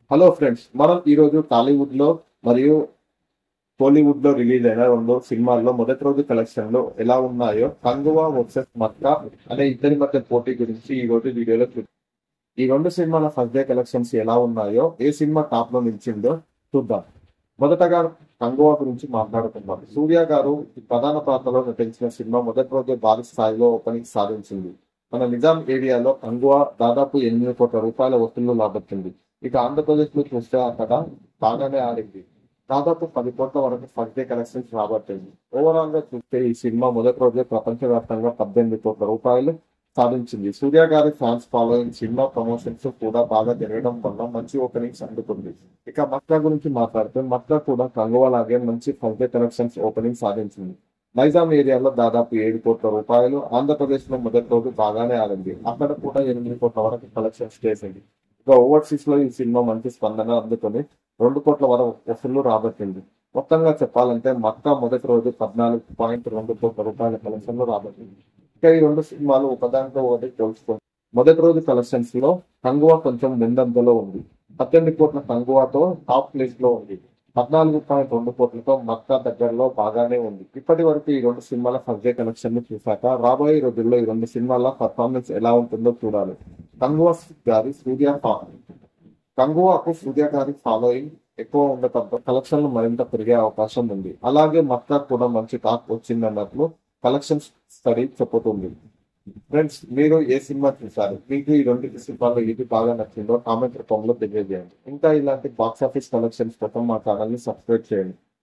hello friends మనం ఈ రోజు టాలీవుడ్ లో మరియు కోలీవుడ్ లో రిలీజ్ అయిన రెండు సినిమాల్లో మొదటి రోజు కలెక్షన్ లో ఎలా ఉన్నాయో కంగువా వర్సెస్ మక్కా అనే ఇద్దరి మధ్య పోటీ గురించి ఈ రోజు వీడియోలో చూద్దాం ఈ రెండు సినిమాల ఫస్ట్ డే కలెక్షన్స్ ఎలా ఉన్నాయో ఏ సినిమా టాప్ లో నిలిచిందో చూద్దాం మొదటగా కంగువా గురించి మాట్లాడుకుందాం సూర్య గారు ఈ ప్రధాన పాత్రలో నటించిన సినిమా మొదటి రోజు భారీ స్థాయిలో ఓపెనింగ్ సాధించింది మన నిజాం ఏరియాలో కంగువా దాదాపు ఎనిమిది కోట్ల రూపాయల వసూళ్లు రాబట్టింది ఇక ఆంధ్రప్రదేశ్ లో చూస్తే అక్కడ బాగానే ఆడింది దాదాపు పది కోట్ల వరకు ఫస్ట్ డే కలెక్షన్స్ రాబట్టింది ఓవరాల్ గా చూస్తే ఈ సినిమా మొదటి రోజే ప్రపంచవ్యాప్తంగా పద్దెనిమిది కోట్ల రూపాయలు సాధించింది సూర్య గారి ఫ్యాన్స్ ఫాలోయింగ్ సినిమా ప్రమోషన్స్ కూడా బాగా జరగడం వల్ల మంచి ఓపెనింగ్స్ అందుకుంది ఇక మక్కా గురించి మాట్లాడితే మక్కా కూడా కంగువా లాగే మంచి ఫస్ట్ డే కలెక్షన్స్ ఓపెనింగ్ సాధించింది నైజాం ఏరియాలో దాదాపు ఏడు కోట్ల రూపాయలు ఆంధ్రప్రదేశ్ లో మొదటి రోజు బాగానే ఆడింది అక్కడ కూడా ఎనిమిది కోట్ల వరకు కలెక్షన్స్ చేసింది ఇక ఓవర్సీస్ లో ఈ సినిమా మంచి స్పందన అందుకొని రెండు కోట్ల వరకు వసూళ్లు రాబట్టింది మొత్తంగా చెప్పాలంటే మక్కా మొదటి రోజు పద్నాలుగు పాయింట్ రెండు కోట్ల రూపాయల కలెక్షన్లు రాబట్టింది ఇక ఈ రెండు సినిమాలు ఒకదానితో ఒకటి పోల్చుకోండి మొదటి రోజు కలెక్షన్స్ లో కంగువా కొంచెం ముందంజలో ఉంది పద్దెనిమిది కోట్ల కంగువాతో టాప్ ప్లేస్ లో ఉంది పద్నాలుగు పాయింట్ రెండు కోట్లతో మక్కా దగ్గరలో బాగానే ఉంది ఇప్పటి వరకు ఈ రెండు సినిమాల ఫస్ట్ డే కలెక్షన్ ని చూశాక రాబోయే రోజుల్లో ఈ రెండు సినిమాల పర్ఫార్మెన్స్ ఎలా ఉంటుందో చూడాలి కంగువా గారి సూర్య ఫా- కంగువాకు సూర్య గారి ఫాలోయింగ్ ఎక్కువ ఉండటంతో కలెక్షన్లు మరింత పెరిగే అవకాశం ఉంది అలాగే మక్కా కూడా మంచి టాక్ వచ్చిందన్నట్లు కలెక్షన్స్ స్టడీ చెప్పుతుంది ఫ్రెండ్స్ మీరు ఏ సినిమా చూసారు మీకు ఈ రెండు సినిమాల్లో ఏది బాగా నచ్చిందో కామెంట్ రూపంలో తెలియజేయండి ఇంకా ఇలాంటి బాక్స్ ఆఫీస్ కలెక్షన్స్ కోసం మా ఛానల్ ని సబ్స్క్రైబ్ చేయండి